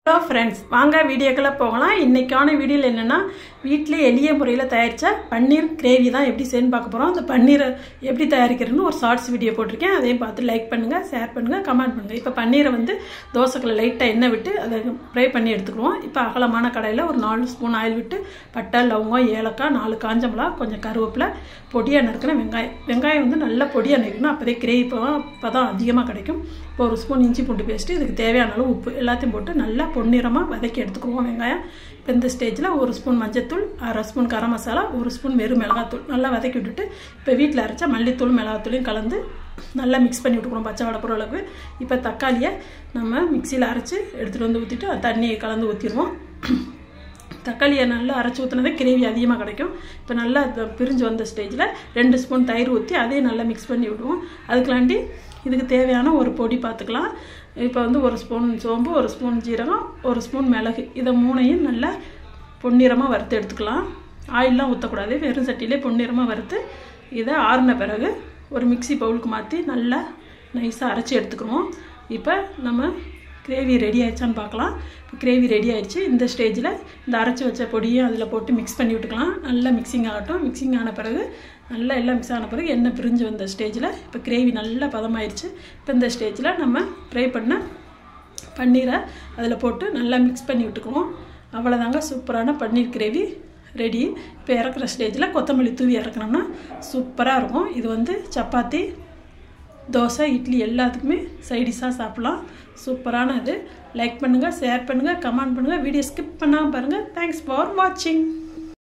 hello friends வாங்க வீடியோக்குள்ளே போகலாம் இன்றைக்கான வீடியோவில் என்னென்னா வீட்டிலே எளிய முறையில் தயாரித்த பன்னீர் கிரேவி தான் எப்படி செய்யணும்னு பார்க்க போகிறோம் அந்த பன்னீரை எப்படி தயாரிக்கிறதுன்னு ஒரு ஷார்ட்ஸ் வீடியோ போட்டிருக்கேன் அதையும் பார்த்து லைக் பண்ணுங்கள் ஷேர் பண்ணுங்கள் கமெண்ட் பண்ணுங்கள் இப்போ பன்னீரை வந்து தோசைக்குள்ள லைட்டாக எண்ணெய் விட்டு அதை ஃப்ரை பண்ணி எடுத்துக்குவோம் இப்போ அகலமான கடையில் ஒரு நாலு ஸ்பூன் ஆயில் விட்டு பட்டை லவங்கம் ஏலக்காய் நாலு காஞ்ச மிளகா கொஞ்சம் கருவேப்பிலை பொடியாக நறுக்கின வெங்காயம் வெங்காயம் வந்து நல்லா பொடியாக நறுக்கணும் அப்போதே கிரேவி அப்போ தான் அதிகமாக கிடைக்கும் இப்போ ஒரு ஸ்பூன் இஞ்சி பூண்டு பேஸ்ட்டு இதுக்கு தேவையான அளவு உப்பு எல்லாத்தையும் போட்டு நல்லா பொன்னிறமாக வதக்கி எடுத்துக்குவோம் வெங்காயம் இப்போ இந்த ஸ்டேஜில் ஒரு ஸ்பூன் மஞ்சத்தூள் அரை ஸ்பூன் கரம் மசாலா ஒரு ஸ்பூன் வெறும் மிளகாத்தூள் நல்லா வதக்கி விட்டுட்டு இப்போ வீட்டில் அரைச்சா மல்லித்தூள் மிளகாத்தூளையும் கலந்து நல்லா மிக்ஸ் பண்ணி விட்டுக்குறோம் பச்சை வடை போகிற அளவுக்கு இப்போ தக்காளியை நம்ம மிக்சியில் அரைச்சி எடுத்துகிட்டு வந்து ஊற்றிட்டு தண்ணியை கலந்து ஊற்றிடுவோம் தக்காளியை நல்லா அரைச்சி ஊற்றினதே கிரேவி அதிகமாக கிடைக்கும் இப்போ நல்லா பிரிஞ்சு வந்த ஸ்டேஜில் ரெண்டு ஸ்பூன் தயிர் ஊற்றி அதையும் நல்லா மிக்ஸ் பண்ணி விடுவோம் அதுக்குலாண்டி இதுக்கு தேவையான ஒரு பொடி பார்த்துக்கலாம் இப்போ வந்து ஒரு ஸ்பூன் சோம்பு ஒரு ஸ்பூன் ஜீரகம் ஒரு ஸ்பூன் மிளகு இதை மூணையும் நல்லா பொன்னிறமாக வறுத்து எடுத்துக்கலாம் ஆயிலெலாம் ஊற்றக்கூடாது வெறும் சட்டியிலே பொன்னிறமாக வறுத்து இதை ஆறின பிறகு ஒரு மிக்சி பவுலுக்கு மாற்றி நல்லா நைஸாக அரைச்சி எடுத்துக்குருவோம் இப்போ நம்ம கிரேவி ரெடி ஆயிடுச்சான்னு பார்க்கலாம் இப்போ கிரேவி ரெடி ஆயிடுச்சு இந்த ஸ்டேஜில் இந்த அரைச்சி வச்ச பொடியும் அதில் போட்டு மிக்ஸ் பண்ணி விட்டுக்கலாம் நல்லா மிக்சிங் ஆகட்டும் மிக்சிங் ஆன பிறகு நல்லா எல்லாம் மிக்ஸ் ஆன பிறகு எண்ணெய் பிரிஞ்சு வந்த ஸ்டேஜில் இப்போ கிரேவி நல்லா பதமாயிடுச்சு இப்போ இந்த ஸ்டேஜில் நம்ம ஃப்ரை பண்ண பன்னீரை அதில் போட்டு நல்லா மிக்ஸ் பண்ணி விட்டுக்குவோம் அவ்வளோதாங்க சூப்பரான பன்னீர் கிரேவி ரெடி இப்போ இறக்குற ஸ்டேஜில் கொத்தமல்லி தூவி இறக்குனோம்னா சூப்பராக இருக்கும் இது வந்து சப்பாத்தி தோசை இட்லி எல்லாத்துக்குமே சைடிஷாக சாப்பிட்லாம் சூப்பரான இது லைக் பண்ணுங்கள் ஷேர் பண்ணுங்கள் கமெண்ட் பண்ணுங்கள் வீடியோ ஸ்கிப் பண்ணாமல் பாருங்கள் தேங்க்ஸ் ஃபார் வாட்சிங்